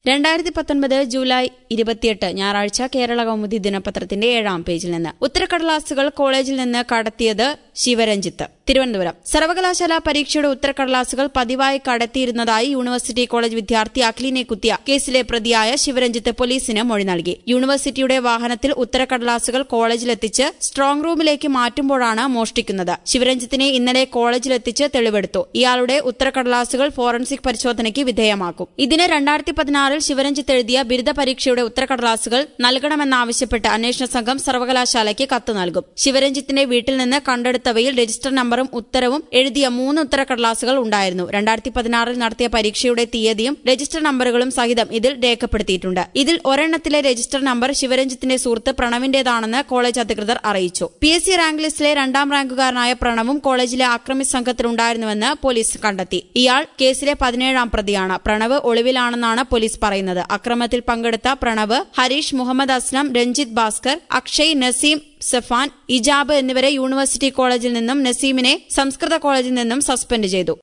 രണ്ടായിരത്തി പത്തൊൻപത് ജൂലൈ ഇരുപത്തിയെട്ട് ഞായറാഴ്ച കേരള കൗമുദി ദിനപത്രത്തിന്റെ ഏഴാം പേജിൽ നിന്ന് ഉത്തരക്കടലാസുകൾ കോളേജിൽ നിന്ന് കടത്തിയത് ശിവരഞ്ജിത്ത് തിരുവനന്തപുരം സർവകലാശാല പരീക്ഷയുടെ ഉത്തരക്കടലാസുകൾ പതിവായി കടത്തിയിരുന്നതായി യൂണിവേഴ്സിറ്റി കോളേജ് വിദ്യാർത്ഥി അഖിലിനെ കുത്തിയ കേസിലെ പ്രതിയായ ശിവരഞ്ജിത്ത് പോലീസിന് മൊഴി നൽകി യൂണിവേഴ്സിറ്റിയുടെ വാഹനത്തിൽ ഉത്തരക്കടലാസുകൾ കോളേജിലെത്തിച്ച് സ്ട്രോങ് റൂമിലേക്ക് മാറ്റുമ്പോഴാണ് മോഷ്ടിക്കുന്നത് ശിവരഞ്ജിത്തിനെ ഇന്നലെ കോളേജിലെത്തിച്ച് തെളിവെടുത്തു ഇയാളുടെ ഉത്തരക്കടലാസുകൾ ഫോറൻസിക് പരിശോധനയ്ക്ക് വിധേയമാക്കും ഇതിന് രണ്ടായിരത്തി പതിനാറിൽ ശിവരഞ്ജിത്ത് എഴുതിയ ബിരുദ പരീക്ഷയുടെ ഉത്തരക്കടലാസുകൾ നൽകണമെന്നാവശ്യപ്പെട്ട് അന്വേഷണ സംഘം സർവകലാശാലയ്ക്ക് കത്ത് നൽകും ശിവരഞ്ജിത്തിന്റെ വീട്ടിൽ നിന്ന് കണ്ടെടുത്തവയിൽ രജിസ്റ്റർ നമ്പറും ഉത്തരവും എഴുതിയ മൂന്ന് ഉത്തരക്കടലാസുകൾ ഉണ്ടായിരുന്നു രണ്ടായിരത്തി പതിനാറിൽ നടത്തിയ പരീക്ഷയുടെ തീയതിയും രജിസ്റ്റർ നമ്പറുകളും സഹിതം ഇതിൽ രേഖപ്പെടുത്തിയിട്ടുണ്ട് ഇതിൽ ഒരെണ്ണത്തിലെ രജിസ്റ്റർ നമ്പർ ശിവരഞ്ജിത്തിന്റെ സുഹൃത്ത് പ്രണവിന്റേതാണെന്ന് കോളേജ് അധികൃതർ അറിയിച്ചു പി എസ് സി റാങ്ക് ലിസ്റ്റിലെ രണ്ടാം റാങ്കുകാരനായ പ്രണവും കോളേജിലെ ആക്രമി സംഘത്തിലുണ്ടായിരുന്നുവെന്ന് പോലീസ് കണ്ടെത്തി ഇയാൾ കേസിലെ പതിനേഴാം പ്രതിയാണ് പ്രണവ് ഒളിവിലാണെന്നാണ് പോലീസ് പറയുന്നത് അക്രമത്തിൽ പങ്കെടുത്ത പ്രണവ് ഹരീഷ് മുഹമ്മദ് അസ്ലം രഞ്ജിത്ത് ഭാസ്കർ അക്ഷയ് നസീം സഫാൻ ഇജാബ് എന്നിവരെ യൂണിവേഴ്സിറ്റി കോളേജിൽ നിന്നും നസീമിനെ സംസ്കൃത കോളേജിൽ നിന്നും സസ്പെൻഡ് ചെയ്തു